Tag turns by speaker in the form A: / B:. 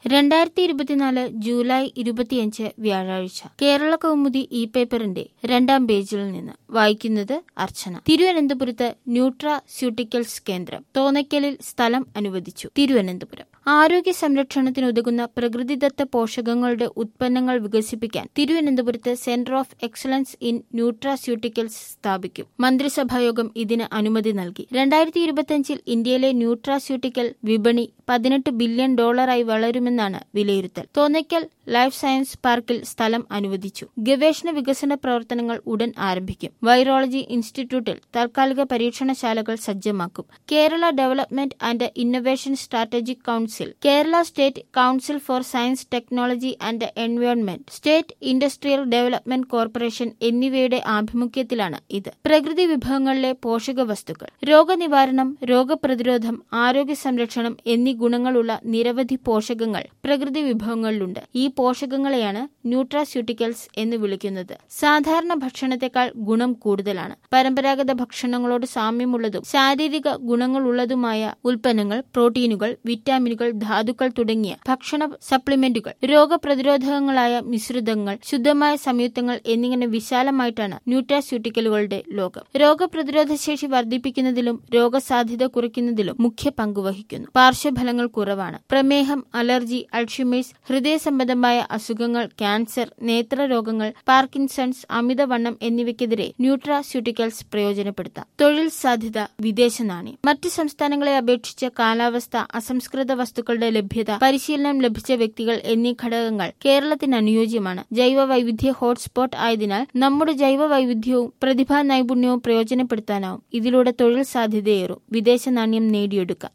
A: രണ്ടായിരത്തി ഇരുപത്തിനാല് ജൂലൈ ഇരുപത്തിയഞ്ച് വ്യാഴാഴ്ച കേരള കൗമുദി ഇ പേപ്പറിന്റെ രണ്ടാം പേജിൽ നിന്ന് വായിക്കുന്നത് അർച്ചന തിരുവനന്തപുരത്ത് ന്യൂട്രാസ്യൂട്ടിക്കൽസ് കേന്ദ്രം തോന്നയ്ക്കലിൽ സ്ഥലം അനുവദിച്ചു തിരുവനന്തപുരം ആരോഗ്യ സംരക്ഷണത്തിനുതകുന്ന പ്രകൃതിദത്ത പോഷകങ്ങളുടെ ഉത്പന്നങ്ങൾ വികസിപ്പിക്കാൻ തിരുവനന്തപുരത്ത് centre of excellence in nutraceuticals സ്ഥാപിക്കും മന്ത്രിസഭായോഗം ഇതിന് അനുമതി നൽകി രണ്ടായിരത്തി ഇരുപത്തിയഞ്ചിൽ ഇന്ത്യയിലെ ന്യൂട്രാസ്യൂട്ടിക്കൽ വിപണി പതിനെട്ട് ബില്യൺ ഡോളറായി വളരുമെന്നാണ് വിലയിരുത്തൽ തോന്നയ്ക്കൽ ലൈഫ് സയൻസ് പാർക്കിൽ സ്ഥലം അനുവദിച്ചു ഗവേഷണ വികസന പ്രവർത്തനങ്ങൾ ഉടൻ ആരംഭിക്കും വൈറോളജി ഇൻസ്റ്റിറ്റ്യൂട്ടിൽ താൽക്കാലിക പരീക്ഷണശാലകൾ സജ്ജമാക്കും Kerala development and innovation strategic council Kerala state council for science technology and environment state industrial development corporation എന്നിവയുടെ ആഭിമുഖ്യത്തിലാണ് ഇത് പ്രകൃതി വിഭവങ്ങളിലെ പോഷക വസ്തുക്കൾ രോഗനിവാരണം രോഗപ്രതിരോധം ആരോഗ്യ സംരക്ഷണം എന്നീ ഗുണങ്ങളുള്ള നിരവധി പോഷകങ്ങൾ പ്രകൃതി വിഭവങ്ങളിലുണ്ട് ഈ പോഷകങ്ങളെയാണ് ന്യൂട്രാസ്യൂട്ടിക്കൽസ് എന്ന് വിളിക്കുന്നത് സാധാരണ ഭക്ഷണത്തെക്കാൾ ഗുണം കൂടുതലാണ് പരമ്പരാഗത ഭക്ഷണങ്ങളോട് സാമ്യമുള്ളതും ശാരീരിക ഗുണങ്ങളുള്ളതുമായ ഉൽപ്പന്നങ്ങൾ പ്രോട്ടീനുകൾ വിറ്റാമിനുകൾ ധാതുക്കൾ തുടങ്ങിയ ഭക്ഷണ സപ്ലിമെന്റുകൾ രോഗപ്രതിരോധകങ്ങളായ മിശ്രിതങ്ങൾ ശുദ്ധമായ സംയുക്തങ്ങൾ എന്നിങ്ങനെ വിശാലമായിട്ടാണ് ന്യൂട്രാസ്യൂട്ടിക്കലുകളുടെ ലോകം രോഗപ്രതിരോധ ശേഷി വർദ്ധിപ്പിക്കുന്നതിലും രോഗസാധ്യത കുറയ്ക്കുന്നതിലും മുഖ്യ പങ്കുവഹിക്കുന്നു പാർശ്വഫലങ്ങൾ കുറവാണ് പ്രമേഹം അലർജി അൾഷിമേഴ്സ് ഹൃദയ സംബന്ധമായ അസുഖങ്ങൾ ക്യാൻസർ നേത്രരോഗങ്ങൾ പാർക്കിൻസൺസ് അമിതവണ്ണം എന്നിവയ്ക്കെതിരെ ന്യൂട്രാസ്യൂട്ടിക്കൽസ് പ്രയോജനപ്പെടുത്താം തൊഴിൽ സാധ്യത വിദേശ നാണ്യം മറ്റു സംസ്ഥാനങ്ങളെ അപേക്ഷിച്ച് കാലാവസ്ഥ അസംസ്കൃത വസ്തുക്കളുടെ ലഭ്യത പരിശീലനം ലഭിച്ച വ്യക്തികൾ എന്നീ ഘടകങ്ങൾ കേരളത്തിന് അനുയോജ്യമാണ് ജൈവ വൈവിധ്യ ഹോട്ട്സ്പോട്ട് ആയതിനാൽ നമ്മുടെ ജൈവ വൈവിധ്യവും പ്രതിഭാ നൈപുണ്യവും പ്രയോജനപ്പെടുത്താനാവും ഇതിലൂടെ തൊഴിൽ സാധ്യതയേറും വിദേശ നാണ്യം നേടിയെടുക്കാം